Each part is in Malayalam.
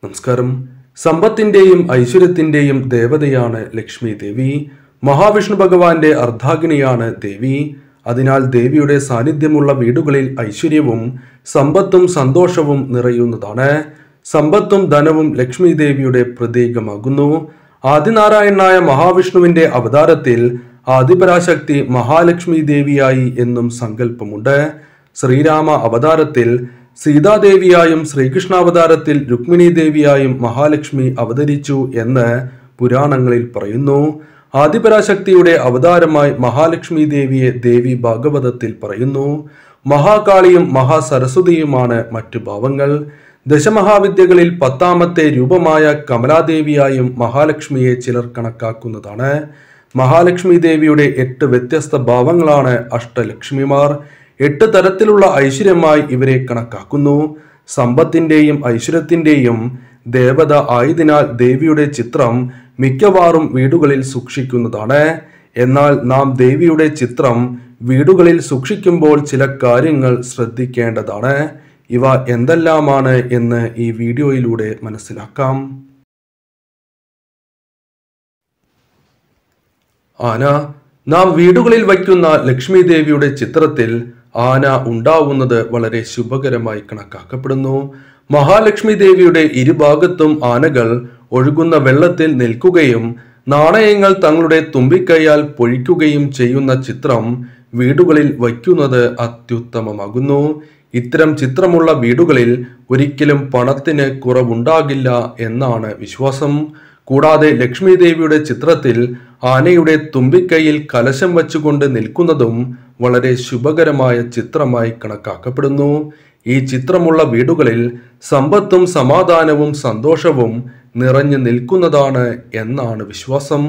നമസ്കാരം സമ്പത്തിന്റെയും ഐശ്വര്യത്തിന്റെയും ദേവതയാണ് ലക്ഷ്മി ദേവി മഹാവിഷ്ണു ഭഗവാന്റെ അർദ്ധാഗിനിയാണ് ദേവി അതിനാൽ ദേവിയുടെ സാന്നിധ്യമുള്ള വീടുകളിൽ ഐശ്വര്യവും സമ്പത്തും സന്തോഷവും നിറയുന്നതാണ് സമ്പത്തും ധനവും ലക്ഷ്മി ദേവിയുടെ പ്രതീകമാകുന്നു ആദിനാരായണനായ മഹാവിഷ്ണുവിന്റെ അവതാരത്തിൽ ആദിപരാശക്തി മഹാലക്ഷ്മി ദേവിയായി എന്നും സങ്കല്പമുണ്ട് ശ്രീരാമ അവതാരത്തിൽ സീതാദേവിയായും ശ്രീകൃഷ്ണാവതാരത്തിൽ രുക്മിണി ദേവിയായും മഹാലക്ഷ്മി അവതരിച്ചു എന്ന് പുരാണങ്ങളിൽ പറയുന്നു ആദിപരാശക്തിയുടെ അവതാരമായി മഹാലക്ഷ്മി ദേവിയെ ദേവി ഭാഗവതത്തിൽ പറയുന്നു മഹാകാളിയും മഹാസരസ്വതിയുമാണ് മറ്റു ഭാവങ്ങൾ ദശമഹാവിദ്യകളിൽ പത്താമത്തെ രൂപമായ കമലാദേവിയായും മഹാലക്ഷ്മിയെ ചിലർ കണക്കാക്കുന്നതാണ് മഹാലക്ഷ്മി ദേവിയുടെ എട്ട് വ്യത്യസ്ത ഭാവങ്ങളാണ് അഷ്ടലക്ഷ്മിമാർ എട്ട് തരത്തിലുള്ള ഐശ്വര്യമായി ഇവരെ കണക്കാക്കുന്നു സമ്പത്തിന്റെയും ഐശ്വര്യത്തിന്റെയും ദേവത ആയതിനാൽ ദേവിയുടെ ചിത്രം മിക്കവാറും വീടുകളിൽ സൂക്ഷിക്കുന്നതാണ് എന്നാൽ നാം ദേവിയുടെ ചിത്രം വീടുകളിൽ സൂക്ഷിക്കുമ്പോൾ ചില കാര്യങ്ങൾ ശ്രദ്ധിക്കേണ്ടതാണ് ഇവ എന്തെല്ലാമാണ് എന്ന് ഈ വീഡിയോയിലൂടെ മനസ്സിലാക്കാം ആന നാം വീടുകളിൽ വയ്ക്കുന്ന ലക്ഷ്മി ദേവിയുടെ ചിത്രത്തിൽ ആന ഉണ്ടാവുന്നത് വളരെ ശുഭകരമായി കണക്കാക്കപ്പെടുന്നു മഹാലക്ഷ്മി ദേവിയുടെ ഇരുഭാഗത്തും ആനകൾ ഒഴുകുന്ന വെള്ളത്തിൽ നിൽക്കുകയും നാണയങ്ങൾ തങ്ങളുടെ തുമ്പിക്കൈയാൽ പൊഴിക്കുകയും ചെയ്യുന്ന ചിത്രം വീടുകളിൽ വയ്ക്കുന്നത് അത്യുത്തമമാകുന്നു ഇത്തരം ചിത്രമുള്ള വീടുകളിൽ ഒരിക്കലും പണത്തിന് കുറവുണ്ടാകില്ല എന്നാണ് വിശ്വാസം കൂടാതെ ലക്ഷ്മി ദേവിയുടെ ചിത്രത്തിൽ ആനയുടെ തുമ്പിക്കൈയിൽ കലശം വച്ചുകൊണ്ട് നിൽക്കുന്നതും വളരെ ശുഭകരമായ ചിത്രമായി കണക്കാക്കപ്പെടുന്നു ഈ ചിത്രമുള്ള വീടുകളിൽ സമ്പത്തും സമാധാനവും സന്തോഷവും നിറഞ്ഞു നിൽക്കുന്നതാണ് എന്നാണ് വിശ്വാസം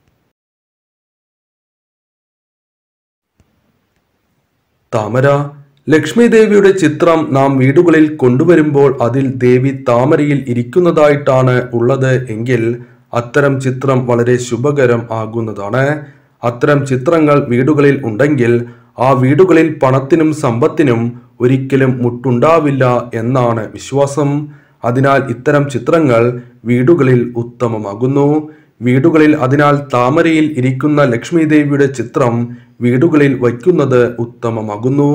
താമര ലക്ഷ്മി ദേവിയുടെ ചിത്രം നാം വീടുകളിൽ കൊണ്ടുവരുമ്പോൾ അതിൽ ദേവി താമരയിൽ ഇരിക്കുന്നതായിട്ടാണ് ഉള്ളത് എങ്കിൽ അത്തരം ചിത്രം വളരെ ശുഭകരം ആകുന്നതാണ് അത്തരം ചിത്രങ്ങൾ വീടുകളിൽ ഉണ്ടെങ്കിൽ ആ വീടുകളിൽ പണത്തിനും സമ്പത്തിനും ഒരിക്കലും മുട്ടുണ്ടാവില്ല എന്നാണ് വിശ്വാസം അതിനാൽ ഇത്തരം ചിത്രങ്ങൾ വീടുകളിൽ ഉത്തമമാകുന്നു വീടുകളിൽ അതിനാൽ താമരയിൽ ഇരിക്കുന്ന ലക്ഷ്മി ദേവിയുടെ ചിത്രം വീടുകളിൽ വയ്ക്കുന്നത് ഉത്തമമാകുന്നു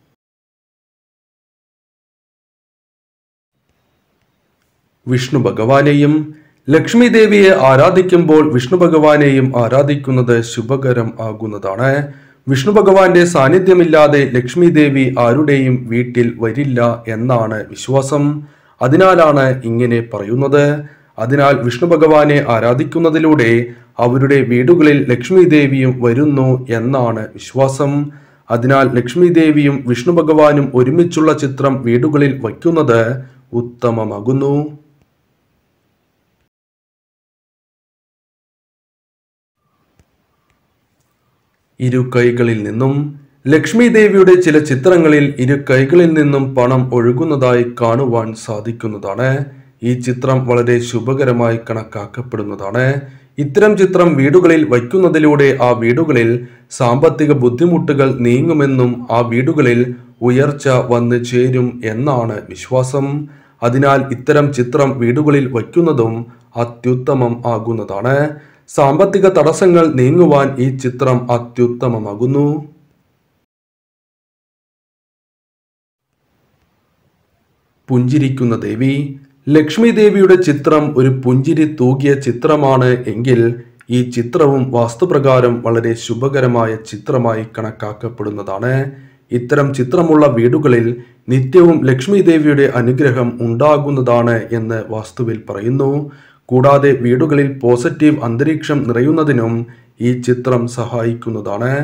വിഷ്ണു ഭഗവാനെയും ലക്ഷ്മി ദേവിയെ ആരാധിക്കുമ്പോൾ വിഷ്ണു ഭഗവാനെയും ആരാധിക്കുന്നത് ശുഭകരം ആകുന്നതാണ് വിഷ്ണു ഭഗവാന്റെ സാന്നിധ്യമില്ലാതെ ലക്ഷ്മി ദേവി ആരുടെയും വീട്ടിൽ വരില്ല എന്നാണ് വിശ്വാസം അതിനാലാണ് ഇങ്ങനെ പറയുന്നത് അതിനാൽ വിഷ്ണു ഭഗവാനെ ആരാധിക്കുന്നതിലൂടെ അവരുടെ വീടുകളിൽ ലക്ഷ്മി ദേവിയും വരുന്നു എന്നാണ് വിശ്വാസം അതിനാൽ ലക്ഷ്മി ദേവിയും വിഷ്ണു ഭഗവാനും ഒരുമിച്ചുള്ള ചിത്രം വീടുകളിൽ വയ്ക്കുന്നത് ഉത്തമമാകുന്നു ഇരു കൈകളിൽ നിന്നും ലക്ഷ്മി ദേവിയുടെ ചില ചിത്രങ്ങളിൽ ഇരു കൈകളിൽ നിന്നും പണം ഒഴുകുന്നതായി കാണുവാൻ സാധിക്കുന്നതാണ് ഈ ചിത്രം വളരെ ശുഭകരമായി കണക്കാക്കപ്പെടുന്നതാണ് ഇത്തരം ചിത്രം വീടുകളിൽ വയ്ക്കുന്നതിലൂടെ ആ വീടുകളിൽ സാമ്പത്തിക ബുദ്ധിമുട്ടുകൾ നീങ്ങുമെന്നും ആ വീടുകളിൽ ഉയർച്ച വന്നു ചേരും എന്നാണ് വിശ്വാസം അതിനാൽ ഇത്തരം ചിത്രം വീടുകളിൽ വയ്ക്കുന്നതും അത്യുത്തമം ആകുന്നതാണ് സാമ്പത്തിക തടസ്സങ്ങൾ നീങ്ങുവാൻ ഈ ചിത്രം അത്യുത്തമമാകുന്നു പുഞ്ചിരിക്കുന്ന ദേവി ലക്ഷ്മി ദേവിയുടെ ചിത്രം ഒരു പുഞ്ചിരി തൂകിയ ചിത്രമാണ് എങ്കിൽ ഈ ചിത്രവും വാസ്തുപ്രകാരം വളരെ ശുഭകരമായ ചിത്രമായി കണക്കാക്കപ്പെടുന്നതാണ് ഇത്തരം ചിത്രമുള്ള വീടുകളിൽ നിത്യവും ലക്ഷ്മി ദേവിയുടെ അനുഗ്രഹം ഉണ്ടാകുന്നതാണ് എന്ന് വാസ്തുവിൽ പറയുന്നു കൂടാതെ വീടുകളിൽ പോസിറ്റീവ് അന്തരീക്ഷം നിറയുന്നതിനും ഈ ചിത്രം സഹായിക്കുന്നതാണ്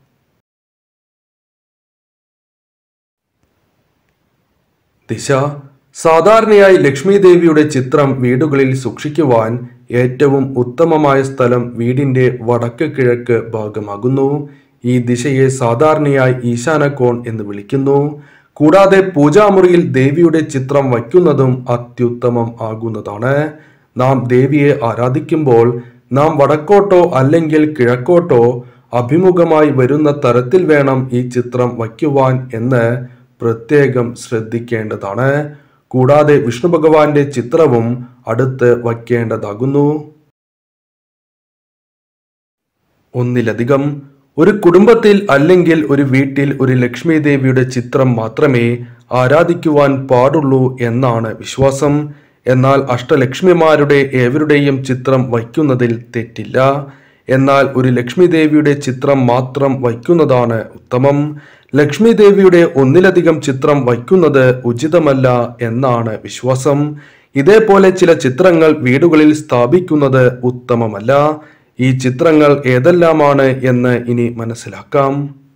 ദിശ സാധാരണയായി ലക്ഷ്മി ദേവിയുടെ ചിത്രം വീടുകളിൽ സൂക്ഷിക്കുവാൻ ഏറ്റവും ഉത്തമമായ സ്ഥലം വീടിന്റെ വടക്ക് കിഴക്ക് ഭാഗമാകുന്നു ഈ ദിശയെ സാധാരണയായി ഈശാനക്കോൺ എന്ന് വിളിക്കുന്നു കൂടാതെ പൂജാമുറിയിൽ ദേവിയുടെ ചിത്രം വയ്ക്കുന്നതും അത്യുത്തമം ആകുന്നതാണ് നാം ദേവിയെ ആരാധിക്കുമ്പോൾ നാം വടക്കോട്ടോ അല്ലെങ്കിൽ കിഴക്കോട്ടോ അഭിമുഖമായി വരുന്ന തരത്തിൽ വേണം ഈ ചിത്രം വയ്ക്കുവാൻ എന്ന് പ്രത്യേകം ശ്രദ്ധിക്കേണ്ടതാണ് കൂടാതെ വിഷ്ണു ഭഗവാന്റെ ചിത്രവും അടുത്ത് വയ്ക്കേണ്ടതാകുന്നു ഒന്നിലധികം ഒരു കുടുംബത്തിൽ അല്ലെങ്കിൽ ഒരു വീട്ടിൽ ഒരു ലക്ഷ്മി ദേവിയുടെ ചിത്രം മാത്രമേ ആരാധിക്കുവാൻ പാടുള്ളൂ എന്നാണ് വിശ്വാസം എന്നാൽ അഷ്ടലക്ഷ്മിമാരുടെ ഏവരുടെയും ചിത്രം വയ്ക്കുന്നതിൽ തെറ്റില്ല എന്നാൽ ഒരു ലക്ഷ്മി ദേവിയുടെ ചിത്രം മാത്രം വയ്ക്കുന്നതാണ് ഉത്തമം ലക്ഷ്മി ദേവിയുടെ ഒന്നിലധികം ചിത്രം വയ്ക്കുന്നത് ഉചിതമല്ല എന്നാണ് വിശ്വാസം ഇതേപോലെ ചില ചിത്രങ്ങൾ വീടുകളിൽ സ്ഥാപിക്കുന്നത് ഉത്തമമല്ല ഈ ചിത്രങ്ങൾ ഏതെല്ലാമാണ് എന്ന് ഇനി മനസ്സിലാക്കാം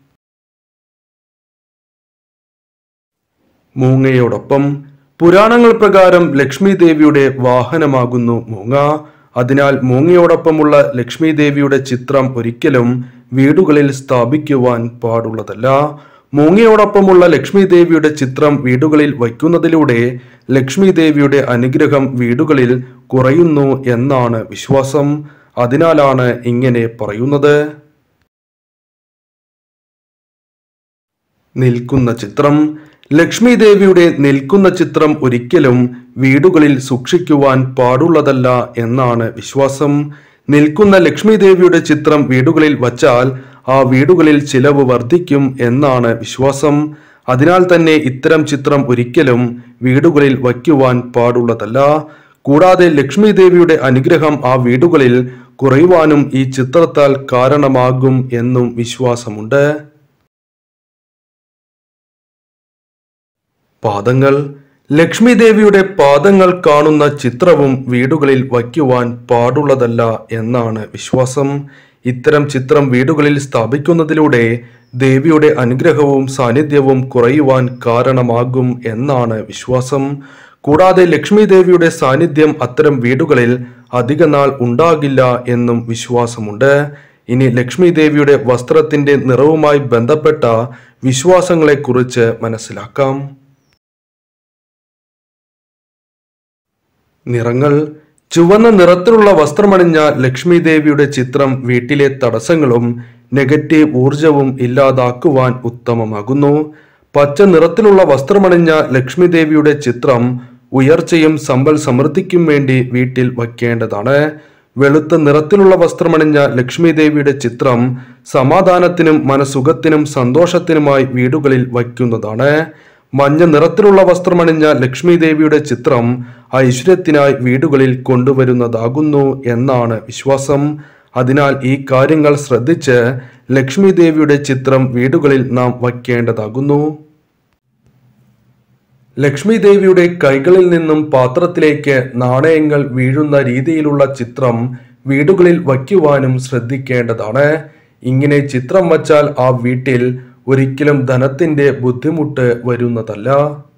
മൂങ്ങയോടൊപ്പം പുരാണങ്ങൾ പ്രകാരം ലക്ഷ്മി ദേവിയുടെ വാഹനമാകുന്നു മൂങ്ങ അതിനാൽ മൂങ്ങയോടൊപ്പമുള്ള ലക്ഷ്മി ദേവിയുടെ ചിത്രം ഒരിക്കലും വീടുകളിൽ സ്ഥാപിക്കുവാൻ പാടുള്ളതല്ല മൂങ്ങയോടൊപ്പമുള്ള ലക്ഷ്മി ദേവിയുടെ ചിത്രം വീടുകളിൽ വയ്ക്കുന്നതിലൂടെ ലക്ഷ്മി ദേവിയുടെ അനുഗ്രഹം വീടുകളിൽ കുറയുന്നു എന്നാണ് വിശ്വാസം അതിനാലാണ് ഇങ്ങനെ പറയുന്നത് നിൽക്കുന്ന ചിത്രം ലക്ഷ്മി ദേവിയുടെ നിൽക്കുന്ന ചിത്രം ഒരിക്കലും വീടുകളിൽ സൂക്ഷിക്കുവാൻ പാടുള്ളതല്ല എന്നാണ് വിശ്വാസം നിൽക്കുന്ന ലക്ഷ്മി ദേവിയുടെ ചിത്രം വീടുകളിൽ വച്ചാൽ ആ വീടുകളിൽ ചിലവ് വർദ്ധിക്കും എന്നാണ് വിശ്വാസം അതിനാൽ തന്നെ ഇത്തരം ചിത്രം ഒരിക്കലും വീടുകളിൽ വയ്ക്കുവാൻ പാടുള്ളതല്ല കൂടാതെ ലക്ഷ്മി ദേവിയുടെ അനുഗ്രഹം ആ വീടുകളിൽ കുറയുവാനും ഈ ചിത്രത്താൽ കാരണമാകും എന്നും വിശ്വാസമുണ്ട് പാദങ്ങൾ ലക്ഷ്മി ദേവിയുടെ പാദങ്ങൾ കാണുന്ന ചിത്രവും വീടുകളിൽ വയ്ക്കുവാൻ പാടുള്ളതല്ല എന്നാണ് വിശ്വാസം ഇത്തരം ചിത്രം വീടുകളിൽ സ്ഥാപിക്കുന്നതിലൂടെ ദേവിയുടെ അനുഗ്രഹവും സാന്നിധ്യവും കുറയുവാൻ കാരണമാകും എന്നാണ് വിശ്വാസം കൂടാതെ ലക്ഷ്മി ദേവിയുടെ സാന്നിധ്യം അത്തരം വീടുകളിൽ അധിക നാൾ ഉണ്ടാകില്ല എന്നും വിശ്വാസമുണ്ട് ഇനി ലക്ഷ്മി ദേവിയുടെ വസ്ത്രത്തിന്റെ നിറവുമായി ബന്ധപ്പെട്ട വിശ്വാസങ്ങളെക്കുറിച്ച് മനസ്സിലാക്കാം നിറങ്ങൾ ചുവന്ന നിറത്തിലുള്ള വസ്ത്രമണിഞ്ഞ ലക്ഷ്മി ദേവിയുടെ ചിത്രം വീട്ടിലെ തടസ്സങ്ങളും നെഗറ്റീവ് ഊർജവും ഇല്ലാതാക്കുവാൻ ഉത്തമമാകുന്നു പച്ച നിറത്തിലുള്ള വസ്ത്രമണിഞ്ഞ ലക്ഷ്മി ദേവിയുടെ ചിത്രം ഉയർച്ചയും സമ്പൽ സമൃദ്ധിക്കും വേണ്ടി വീട്ടിൽ വയ്ക്കേണ്ടതാണ് വെളുത്ത നിറത്തിലുള്ള വസ്ത്രമണിഞ്ഞ ലക്ഷ്മി ദേവിയുടെ ചിത്രം സമാധാനത്തിനും മനസുഖത്തിനും സന്തോഷത്തിനുമായി വീടുകളിൽ വയ്ക്കുന്നതാണ് മഞ്ഞ നിറത്തിലുള്ള വസ്ത്രമണിഞ്ഞ ലക്ഷ്മി ദേവിയുടെ ചിത്രം ഐശ്വര്യത്തിനായി വീടുകളിൽ കൊണ്ടുവരുന്നതാകുന്നു എന്നാണ് വിശ്വാസം അതിനാൽ ഈ കാര്യങ്ങൾ ശ്രദ്ധിച്ച് ലക്ഷ്മി ദേവിയുടെ ചിത്രം വീടുകളിൽ നാം വയ്ക്കേണ്ടതാകുന്നു ലക്ഷ്മി ദേവിയുടെ കൈകളിൽ നിന്നും പാത്രത്തിലേക്ക് നാണയങ്ങൾ വീഴുന്ന രീതിയിലുള്ള ചിത്രം വീടുകളിൽ വയ്ക്കുവാനും ശ്രദ്ധിക്കേണ്ടതാണ് ഇങ്ങനെ ചിത്രം വച്ചാൽ ആ വീട്ടിൽ ഒരിക്കലും ധനത്തിന്റെ ബുദ്ധിമുട്ട് വരുന്നതല്ല